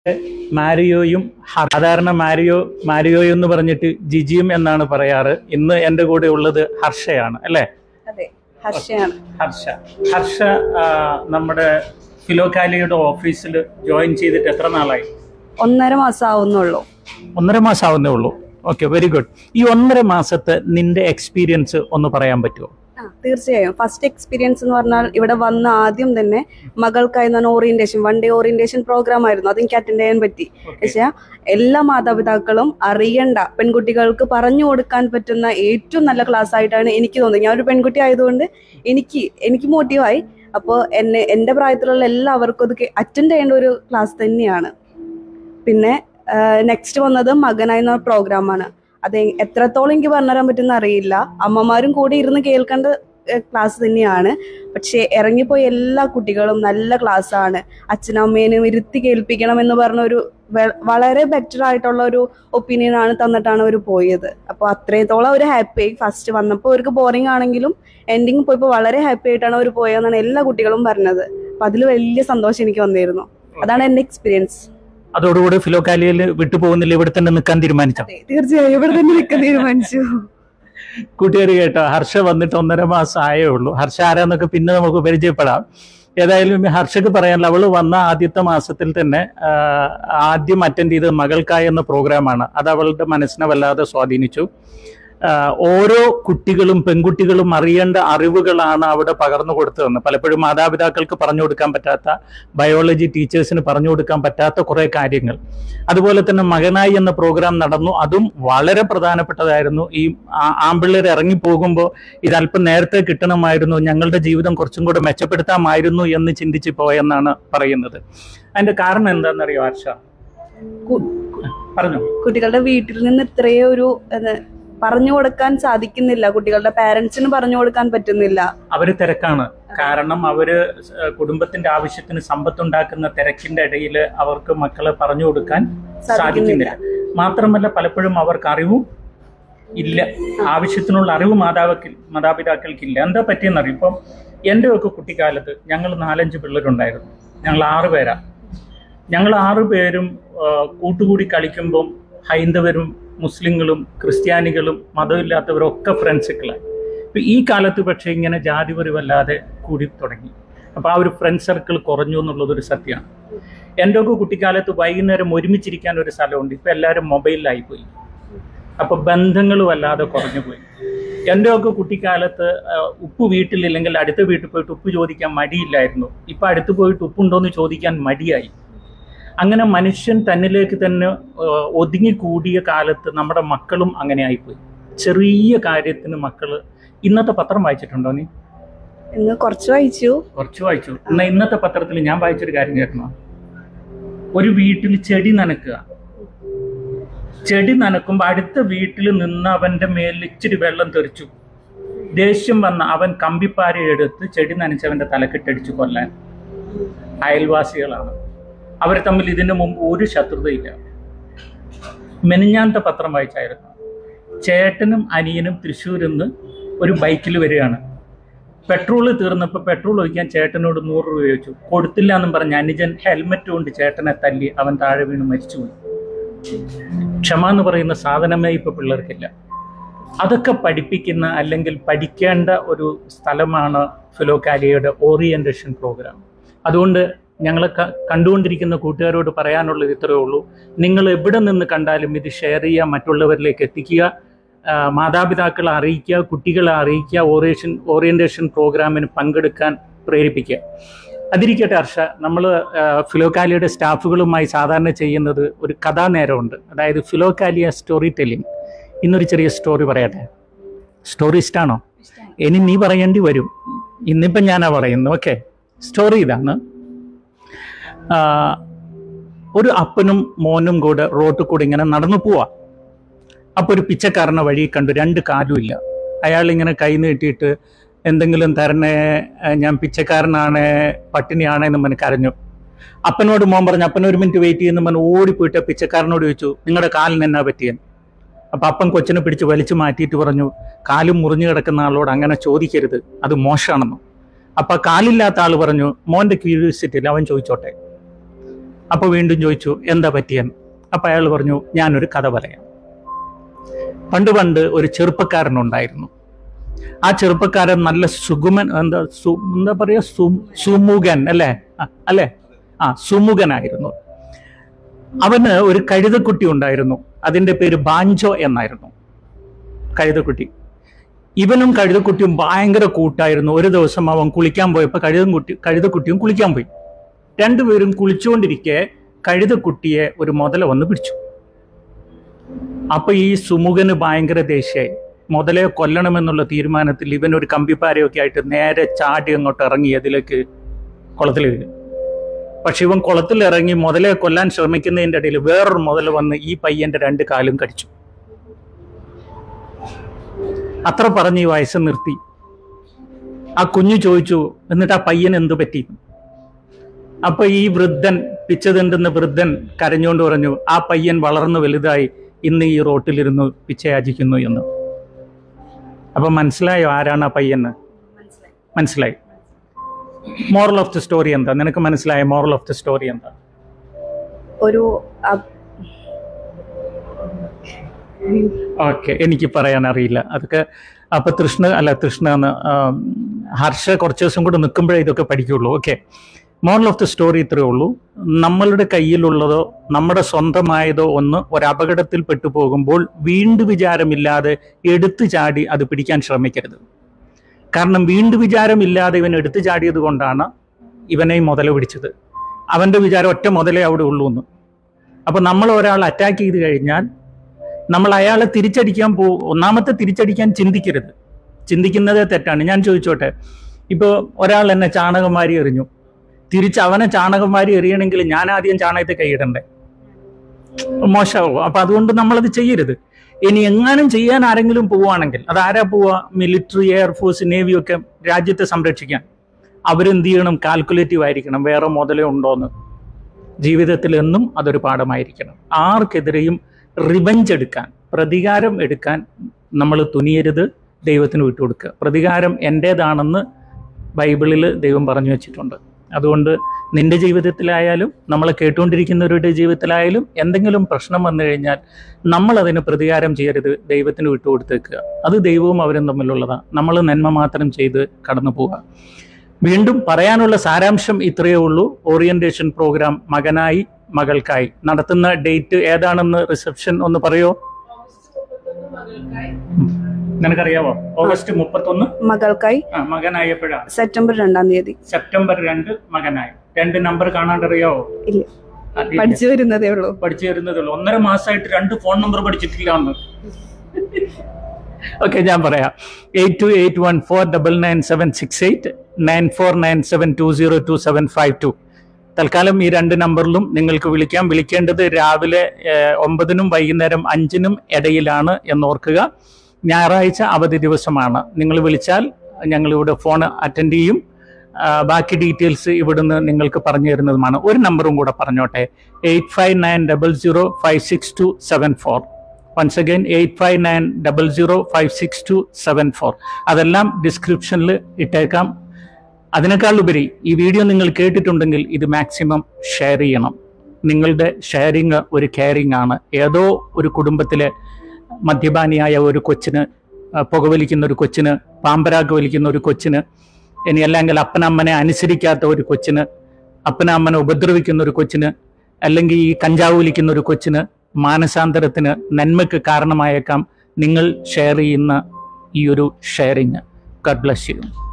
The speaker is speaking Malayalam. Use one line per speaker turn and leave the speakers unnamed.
മാരിയോയും ഹ- സാധാരണ മാരിയോ മാരിയോ എന്ന് പറഞ്ഞിട്ട് ജിജിയും എന്നാണ് പറയാറ് ഇന്ന് എൻ്റെ കൂടെ ഉള്ളത് ഹർഷയാണ് അല്ലേ
അതെ ഹർഷയാണ്
ഹർഷ ഹർഷ ആ, നമ്മുടെ ഫിലോകാലിയുടെ ഓഫീസിൽ ജോയിൻ ചെയ്തിട്ട് എത്ര നാളായി
ഒന്നര മാസം ആവുന്നുള്ളൂ
ഒന്നര മാസം ആവുന്നേ ഉള്ളൂ ഓക്കെ വെരി ഗുഡ് ഈ ഒന്നര മാസത്തെ നിന്റെ എക്സ്പീരിയൻസ് ഒന്ന് പറയാൻ പറ്റുമോ
ആ തീർച്ചയായും ഫസ്റ്റ് എക്സ്പീരിയൻസ് എന്ന് പറഞ്ഞാൽ ഇവിടെ വന്ന ആദ്യം തന്നെ മകൾക്കായി എന്ന് പറഞ്ഞ orientation one day orientation programme ആയിരുന്നു അതെനിക്ക് അറ്റൻഡ് ചെയ്യാൻ പറ്റി പക്ഷേ എല്ലാ മാതാപിതാക്കളും അറിയണ്ട പെൺകുട്ടികൾക്ക് പറഞ്ഞു കൊടുക്കാൻ പറ്റുന്ന ഏറ്റവും നല്ല ക്ലാസ് ആയിട്ടാണ് എനിക്ക് തോന്നുന്നത് ഞാൻ ഒരു പെൺകുട്ടി ആയതുകൊണ്ട് എനിക്ക് എനിക്ക് മോട്ടീവായി അപ്പോൾ എന്നെ എൻ്റെ പ്രായത്തിലുള്ള എല്ലാവർക്കും അത് അറ്റൻഡ് ചെയ്യേണ്ട ഒരു ക്ലാസ് തന്നെയാണ് പിന്നെ നെക്സ്റ്റ് വന്നത് മകനായി എന്ന പ്രോഗ്രാമാണ് അത് എ- എത്രത്തോളം എനിക്ക് പറഞ്ഞുതരാൻ പറ്റുന്ന അറിയില്ല അമ്മമാരും കൂടി ഇരുന്ന് കേൾക്കേണ്ട ക്ലാസ് തന്നെയാണ് പക്ഷേ ഇറങ്ങിപ്പോയ എല്ലാ കുട്ടികളും നല്ല ക്ലാസ് ആണ് അച്ഛനമ്മേനും ഇരുത്തി കേൾപ്പിക്കണം എന്ന് പറഞ്ഞ ഒരു വെ- വളരെ ബെറ്റർ ആയിട്ടുള്ള ഒരു ഒപ്പീനിയൻ ആണ് തന്നിട്ടാണ് അവർ പോയത് അപ്പോൾ അത്രത്തോളം അവർ ഹാപ്പി ആയി ഫസ്റ്റ് വന്നപ്പോൾ അവർക്ക് ബോറിംഗ് ആണെങ്കിലും എൻഡിങ് പോയപ്പോൾ വളരെ ഹാപ്പി ആയിട്ടാണ് അവർ പോയതെന്നാണ് എല്ലാ കുട്ടികളും പറഞ്ഞത് അപ്പം അതിൽ വലിയ സന്തോഷം എനിക്ക് വന്നിരുന്നു അതാണ് എൻ്റെ എക്സ്പീരിയൻസ്
അതോടുകൂടി ഫിലോകാലിയയിൽ വിട്ടുപോകുന്നില്ല ഇവിടെ തന്നെ നിൽക്കാൻ തീരുമാനിച്ചോ
അതെ തീർച്ചയായും ഇവിടെ തന്നെ നിൽക്കാൻ തീരുമാനിച്ചു
കൂട്ടുകാർ കേട്ടോ ഹർഷ വന്നിട്ട് ഒന്നര മാസം ആയേ ഉള്ളൂ ഹർഷ ആരാന്നൊക്കെ പിന്നെ നമുക്ക് പരിചയപ്പെടാം ഏതായാലും ഈ ഹർഷക്ക് പറയാനുള്ള അവള് വന്ന ആദ്യത്തെ മാസത്തിൽ തന്നെ ആ, ആദ്യം അറ്റൻഡ് ചെയ്തത് മകൾക്കായ എന്ന പ്രോഗ്രാമാണ് അത് അവളുടെ മനസ്സിനെ വല്ലാതെ സ്വാധീനിച്ചു ആ, ഓരോ കുട്ടികളും പെൺകുട്ടികളും അറിയേണ്ട അറിവുകളാണ് അവിടെ പകർന്നു കൊടുത്തതെന്ന് പലപ്പോഴും മാതാപിതാക്കൾക്ക് പറഞ്ഞു കൊടുക്കാൻ പറ്റാത്ത ബയോളജി ടീച്ചേഴ്സിന് പറഞ്ഞു കൊടുക്കാൻ പറ്റാത്ത കുറെ കാര്യങ്ങൾ അതുപോലെ തന്നെ മകനായി എന്ന പ്രോഗ്രാം നടന്നു അതും വളരെ പ്രധാനപ്പെട്ടതായിരുന്നു ഈ ആ- ആമ്പിള്ളേർ ഇറങ്ങി പോകുമ്പോൾ ഇത് അല്പം നേരത്തെ കിട്ടണമായിരുന്നു ഞങ്ങളുടെ ജീവിതം കുറച്ചും കൂടെ മെച്ചപ്പെടുത്താമായിരുന്നു എന്ന് ചിന്തിച്ചു പോയെന്നാണ് പറയുന്നത് അതിന്റെ കാരണം എന്താണെന്നറിയോ ഹർഷ
കു-
പറഞ്ഞു
കുട്ടികളുടെ വീട്ടിൽ നിന്ന് ഇത്രയും ഒരു എന്ത്, പറഞ്ഞു കൊടുക്കാൻ സാധിക്കുന്നില്ല കുട്ടികളുടെ പാരന്റ്സിന് പറഞ്ഞു കൊടുക്കാൻ പറ്റുന്നില്ല
അവര് തിരക്കാണ് കാരണം അവര് സ് കുടുംബത്തിന്റെ ആവശ്യത്തിന് സമ്പത്തുണ്ടാക്കുന്ന തിരക്കിന്റെ ഇടയിൽ അവർക്ക് മക്കളെ പറഞ്ഞു കൊടുക്കാൻ
സാധിക്കുന്നില്ല
സാധിക്കുന്നില്ല മാത്രമല്ല പലപ്പോഴും അവർക്ക് അറിവും ഇല്ല ആവശ്യത്തിനുള്ള അറിവ് മാതാപിതാക്കൾ മാതാപിതാക്കൾക്കില്ല എന്താ പറ്റിയെന്നറിയും ഇപ്പം എൻ്റെ ഒക്കെ കുട്ടിക്കാലത്ത് ഞങ്ങൾ നാലഞ്ച് പിള്ളേരുണ്ടായിരുന്നു ഞങ്ങൾ ആറ് പേരാ ഞങ്ങൾ ആറ് പേരും ആ, കൂട്ടുകൂടി കളിക്കുമ്പം ഹൈന്ദവരും മുസ്ലിങ്ങളും ക്രിസ്ത്യാനികളും മതമില്ലാത്തവരും ഒക്കെ ഫ്രണ്ട്സുകളായി ഇപ്പം ഈ കാലത്ത് പക്ഷേ ഇങ്ങനെ ജാതി വല്ലാതെ കൂടി തുടങ്ങി അപ്പോൾ ആ ഒരു ഫ്രണ്ട് സർക്കിൾ കുറഞ്ഞു എന്നുള്ളതൊരു സത്യമാണ് എൻ്റെ ഒക്കെ കുട്ടിക്കാലത്ത് വൈകുന്നേരം ഒരുമിച്ചിരിക്കാൻ ഒരു സ്ഥലമുണ്ട് ഇപ്പം എല്ലാവരും മൊബൈലിലായി പോയി അപ്പോൾ ബന്ധങ്ങൾ വല്ലാതെ കുറഞ്ഞു പോയി എൻ്റെ ഒക്കെ കുട്ടിക്കാലത്ത് ആ, ഉപ്പ് വീട്ടിലില്ലെങ്കിൽ അടുത്ത വീട്ടിൽ പോയിട്ട് ഉപ്പ് ചോദിക്കാൻ മടിയില്ലായിരുന്നു ഇപ്പം അടുത്ത് പോയിട്ട് ഉപ്പുണ്ടോയെന്ന് ചോദിക്കാൻ മടിയായി അങ്ങനെ മനുഷ്യൻ തന്നിലേക്ക് തന്നെ ആ, ഒതുങ്ങിക്കൂടിയ കാലത്ത് നമ്മുടെ മക്കളും അങ്ങനെ ആയിപ്പോയി ചെറിയ കാര്യത്തിന് മക്കള് ഇന്നത്തെ പത്രം വായിച്ചിട്ടുണ്ടോ നീ
ഇന്ന് കുറച്ച് വായിച്ചു
കുറച്ച് വായിച്ചു എന്നാ ഇന്നത്തെ പത്രത്തിൽ ഞാൻ വായിച്ചൊരു കാര്യം കേൾക്കണോ ഒരു വീട്ടിൽ ചെടി നനക്കുക ചെടി നനക്കുമ്പോൾ അടുത്ത വീട്ടിൽ നിന്ന് അവന്റെ മേലിൽ ഇച്ചിരി വെള്ളം തെറിച്ചു ദേഷ്യം വന്ന അവൻ കമ്പിപ്പാര എടുത്ത് ചെടി നനച്ചവന്റെ തലക്കെട്ടടിച്ചു കൊല്ലാൻ അയൽവാസികളാണ് അവർ തമ്മിൽ ഇതിനു മുമ്പ് ഒരു ശത്രുതയില്ല മെനിഞ്ഞാന്ത പത്രം വായിച്ചായിരുന്നു ചേട്ടനും അനിയനും തൃശ്ശൂരിൽ നിന്ന് ഒരു ബൈക്കിൽ വരികയാണ് പെട്രോൾ തീർന്നപ്പോൾ പെട്രോൾ ഒഴിക്കാൻ ചേട്ടനോട് നൂറ് രൂപ ചോദിച്ചു കൊടുത്തില്ല എന്നും പറഞ്ഞ് അനുജൻ ഹെൽമെറ്റ് കൊണ്ട് ചേട്ടനെ തല്ലി അവൻ താഴെ വീണ് മരിച്ചുപോയി ക്ഷമ എന്ന് പറയുന്ന സാധനമേ ഇപ്പൊ പിള്ളേർക്കില്ല അതൊക്കെ പഠിപ്പിക്കുന്ന അല്ലെങ്കിൽ പഠിക്കേണ്ട ഒരു സ്ഥലമാണ് ഫിലോകാലിയയുടെ ഓറിയന്റേഷൻ പ്രോഗ്രാം അതുകൊണ്ട് ഞങ്ങൾ കണ്ടുകൊണ്ടിരിക്കുന്ന കൂട്ടുകാരോട് പറയാനുള്ളത് ഇത്രയേ ഉള്ളൂ നിങ്ങൾ എവിടെ നിന്ന് കണ്ടാലും ഇത് ഷെയർ ചെയ്യുക മറ്റുള്ളവരിലേക്ക് എത്തിക്കുക ആ, മാതാപിതാക്കളെ അറിയിക്കുക കുട്ടികളെ അറിയിക്കുക ഓറിയന്റേഷൻ ഓറിയന്റേഷൻ പ്രോഗ്രാമിന് പങ്കെടുക്കാൻ പ്രേരിപ്പിക്കുക അതിരിക്കട്ടെ ഹർഷ നമ്മൾ ഫിലോകാലിയുടെ സ്റ്റാഫുകളുമായി സാധാരണ ചെയ്യുന്നത് ഒരു കഥാനേരമുണ്ട് അതായത് ഫിലോകാലിയ സ്റ്റോറി ടെല്ലിംഗ് ഇന്നൊരു ചെറിയ സ്റ്റോറി പറയട്ടെ സ്റ്റോറി ഇഷ്ടമാണോ ഇനി നീ പറയേണ്ടി വരും ഇന്നിപ്പം ഞാനാ പറയുന്നത് ഓക്കെ സ്റ്റോറി ഇതാണ് ആ, ഒരു അപ്പനും മോനും കൂടെ റോട്ടിൽ കൂടെ ഇങ്ങനെ നടന്നു പോവാ അപ്പോൾ ഒരു പിച്ചക്കാരനെ വഴി കണ്ടു രണ്ട് കാലും ഇല്ല അയാൾ ഇങ്ങനെ കൈ നീട്ടിയിട്ട് എന്തെങ്കിലും തരണേ ഏഹ് ഞാൻ പിച്ചക്കാരനാണ് പട്ടിണിയാണ് എന്ന് മനക്ക് കരഞ്ഞു അപ്പനോട് മോൻ പറഞ്ഞു അപ്പൻ ഒരു മിനിറ്റ് വെയിറ്റ് ചെയ്യുന്ന പറഞ്ഞ് ഓടിപ്പോയിട്ട് ആ പിച്ചക്കാരനോട് ചോദിച്ചു നിങ്ങളുടെ കാലിന് എന്നാ പറ്റിയെന്ന് അപ്പൊ അപ്പൻ കൊച്ചിനെ പിടിച്ച് വലിച്ചു മാറ്റിയിട്ട് പറഞ്ഞു കാലും മുറിഞ്ഞു കിടക്കുന്ന ആളോട് അങ്ങനെ ചോദിക്കരുത് അത് മോശമാണെന്ന് അപ്പൊ കാലില്ലാത്ത ആൾ പറഞ്ഞു മോന്റെ ക്യൂരിയോസിറ്റിയിൽ അവൻ ചോദിച്ചോട്ടെ അപ്പോൾ വീണ്ടും ചോദിച്ചു എന്താ പറ്റിയെന്ന് അപ്പം അയാൾ പറഞ്ഞു ഞാനൊരു കഥ പറയാം പണ്ട് പണ്ട് ഒരു ചെറുപ്പക്കാരനുണ്ടായിരുന്നു ആ ചെറുപ്പക്കാരൻ നല്ല സുഗമൻ എന്താ സു എന്താ പറയുക സു സുമുഖൻ അല്ലേ ആ, അല്ലേ ആ സുമുഖനായിരുന്നു അവന് ഒരു കഴുതക്കുട്ടി ഉണ്ടായിരുന്നു അതിന്റെ പേര് ബാഞ്ചോ എന്നായിരുന്നു കഴുതക്കുട്ടി ഇവനും കഴുതക്കുട്ടിയും ഭയങ്കര കൂട്ടായിരുന്നു ഒരു ദിവസം അവൻ കുളിക്കാൻ പോയപ്പോൾ കഴുതക്കുട്ടി കഴുതക്കുട്ടിയും കുളിക്കാൻ പോയി രണ്ടുപേരും കുളിച്ചുകൊണ്ടിരിക്കെ കഴുതക്കുട്ടിയെ ഒരു മുതല വന്ന് പിടിച്ചു അപ്പൊ ഈ സുമുഖന് ഭയങ്കര ദേഷ്യായി മുതലയെ കൊല്ലണമെന്നുള്ള തീരുമാനത്തിൽ ഇവൻ ഒരു കമ്പിപ്പാരയൊക്കെ ആയിട്ട് നേരെ ചാടി അങ്ങോട്ട് ഇറങ്ങി അതിലേക്ക് കുളത്തിൽ വീഴും പക്ഷെ ഇവൻ കുളത്തിൽ ഇറങ്ങി മുതലയെ കൊല്ലാൻ ശ്രമിക്കുന്നതിന്റെ ഇടയിൽ വേറൊരു മുതല വന്ന് ഈ പയ്യന്റെ രണ്ട് കാലും കടിച്ചു അത്ര പറഞ്ഞ് ഈ വയസ്സ് നിർത്തി ആ കുഞ്ഞു ചോദിച്ചു എന്നിട്ട് ആ പയ്യൻ എന്തു പറ്റി അപ്പൊ ഈ വൃദ്ധൻ പിച്ചതിണ്ടെന്ന് വൃദ്ധൻ കരഞ്ഞുകൊണ്ട് പറഞ്ഞു ആ പയ്യൻ വളർന്നു വലുതായി ഇന്ന് ഈ റോട്ടിലിരുന്ന് പിച്ചയാചിക്കുന്നു എന്ന് അപ്പൊ മനസ്സിലായോ ആരാണ് ആ പയ്യന് മനസ്സിലായി മോറൽ ഓഫ് ദി സ്റ്റോറി എന്താ നിനക്ക് മനസ്സിലായ മോറൽ ഓഫ് ദി സ്റ്റോറി എന്താ
ഒരു അ-
ഓക്കെ എനിക്ക് പറയാൻ അറിയില്ല അതൊക്കെ അപ്പൊ തൃഷ്ണ അല്ല തൃഷ്ണ എന്ന് ആം, ഹർഷ കുറച്ച് ദിവസം കൂടെ നിൽക്കുമ്പോഴേ ഇതൊക്കെ പഠിക്കുള്ളൂ okay moral of the story ഇത്രയേ ഉള്ളൂ നമ്മളുടെ കയ്യിലുള്ളതോ നമ്മുടെ സ്വന്തമായതോ ഒന്ന് ഒരു അപകടത്തിൽ പെട്ടു പോകുമ്പോൾ വീണ്ടു വിചാരമില്ലാതെ എടുത്തു ചാടി അത് പിടിക്കാൻ ശ്രമിക്കരുത് കാരണം വീണ്ടു വിചാരമില്ലാതെ ഇവൻ എടുത്തു ചാടിയത് കൊണ്ടാണ് ഇവനെ ഈ മുതല പിടിച്ചത് അവന്റെ വിചാരം ഒറ്റ മുതലേ അവിടെ ഉള്ളൂ എന്ന് അപ്പൊ നമ്മൾ ഒരാൾ അറ്റാക്ക് ചെയ്ത് കഴിഞ്ഞാൽ നമ്മൾ അയാളെ തിരിച്ചടിക്കാൻ പോ ഒന്നാമത്തെ തിരിച്ചടിക്കാൻ ചിന്തിക്കരുത് ചിന്തിക്കുന്നതേ തെറ്റാണ് ഞാൻ ചോദിച്ചോട്ടെ ഇപ്പോൾ ഒരാൾ എന്നെ ചാണകം വാരി എറിഞ്ഞു തിരിച്ച് അവനെ ചാണകം വാരി എറിയണമെങ്കിൽ ഞാൻ ആദ്യം ചാണകത്തെ കൈയിടണ്ടേ മോശമാവും അപ്പൊ അതുകൊണ്ട് നമ്മളത് ചെയ്യരുത് ഇനി എങ്ങാനും ചെയ്യാൻ ആരെങ്കിലും പോവുകയാണെങ്കിൽ അത് ആരാ പോവുക മിലിറ്ററി എയർഫോഴ്സ് നേവി ഒക്കെ രാജ്യത്തെ സംരക്ഷിക്കാൻ അവരെന്ത് ചെയ്യണം കാൽക്കുലേറ്റീവ് ആയിരിക്കണം വേറെ മുതലേ ഉണ്ടോന്ന് ജീവിതത്തിൽ എന്നും അതൊരു പാഠമായിരിക്കണം ആർക്കെതിരെയും റിവഞ്ച് എടുക്കാൻ പ്രതികാരം എടുക്കാൻ നമ്മൾ തുനിയരുത് ദൈവത്തിന് വിട്ടുകൊടുക്കുക പ്രതികാരം എൻ്റേതാണെന്ന് ബൈബിളിൽ ദൈവം പറഞ്ഞു വെച്ചിട്ടുണ്ട് അതുകൊണ്ട് നിന്റെ ജീവിതത്തിലായാലും നമ്മളെ കേട്ടുകൊണ്ടിരിക്കുന്നവരുടെ ജീവിതത്തിലായാലും എന്തെങ്കിലും പ്രശ്നം വന്നു കഴിഞ്ഞാൽ നമ്മൾ അതിന് പ്രതികാരം ചെയ്യരുത് ദൈവത്തിന് വിട്ടുകൊടുത്തേക്കുക അത് ദൈവവും അവരും തമ്മിലുള്ളതാണ് നമ്മൾ നന്മ മാത്രം ചെയ്ത് കടന്നു പോവുക വീണ്ടും പറയാനുള്ള സാരാംശം ഇത്രയേ ഉള്ളൂ ഓറിയന്റേഷൻ പ്രോഗ്രാം മകനായി മകൾക്കായി നടത്തുന്ന ഡേറ്റ് ഏതാണെന്ന് റിസപ്ഷൻ ഒന്ന് പറയോ നിനക്കറിയാവോ ഓഗസ്റ്റ് മുപ്പത്തൊന്ന്
മകൾക്കായി
ആ, മകനായപ്പോഴാണ്
സെപ്റ്റംബർ രണ്ടാം തീയതി
സെപ്റ്റംബർ രണ്ട് മകനായി രണ്ട് നമ്പർ കാണാണ്ടറിയാവോ
ഇല്ല
അറിയില്ല.
പഠിച്ചു വരുന്നതേ ഉള്ളൂ
പഠിച്ചു വരുന്നതേ ഉള്ളൂ ഒന്നര മാസമായിട്ട് രണ്ട് ഫോൺ നമ്പർ പഠിച്ചിട്ടില്ല എന്ന് ഓക്കെ ഞാൻ പറയാം eight two eight one four double nine seven six eight nine four nine seven two zero two seven five two തൽക്കാലം ഈ രണ്ട് നമ്പറിലും നിങ്ങൾക്ക് വിളിക്കാം വിളിക്കേണ്ടത് രാവിലെ ഏഹ്, ഒമ്പതിനും വൈകുന്നേരം അഞ്ചിനും ഇടയിലാണ് എന്നോർക്കുക ഞായറാഴ്ച അവധി ദിവസമാണ് നിങ്ങൾ വിളിച്ചാൽ ഞങ്ങളിവിടെ ഫോൺ അറ്റൻഡ് ചെയ്യും ആ, ബാക്കി ഡീറ്റെയിൽസ് ഇവിടുന്ന് നിങ്ങൾക്ക് പറഞ്ഞു തരുന്നതുമാണ് ഒരു നമ്പറും കൂടെ പറഞ്ഞോട്ടെ eight five nine double zero five six two seven four once again eight five nine double zero five six two seven four അതെല്ലാം ഡിസ്ക്രിപ്ഷനിൽ ഇട്ടേക്കാം അതിനേക്കാൾ ഉപരി ഈ വീഡിയോ നിങ്ങൾ കേട്ടിട്ടുണ്ടെങ്കിൽ ഇത് മാക്സിമം ഷെയർ ചെയ്യണം നിങ്ങളുടെ ഷെയറിങ് ഒരു കെയറിങ് ആണ് ഏതോ ഒരു കുടുംബത്തിലെ മദ്യപാനിയായ ഒരു കൊച്ചിന് ആ, പുകവലിക്കുന്ന ഒരു കൊച്ചിന് പാമ്പരാഗ് വലിക്കുന്ന ഒരു കൊച്ചിന് ഇനി അല്ലെങ്കിൽ അപ്പനമ്മനെ അനുസരിക്കാത്ത ഒരു കൊച്ചിന് അപ്പനമ്മനെ ഉപദ്രവിക്കുന്ന ഒരു കൊച്ചിന് അല്ലെങ്കിൽ ഈ കഞ്ചാവ് വലിക്കുന്ന ഒരു കൊച്ചിന് മാനസാന്തരത്തിന് നന്മയ്ക്ക് കാരണമായേക്കാം നിങ്ങൾ ഷെയർ ചെയ്യുന്ന ഈ ഒരു ഷെയറിങ് ഗഡ് ബ്ലസ് ചെയ്യും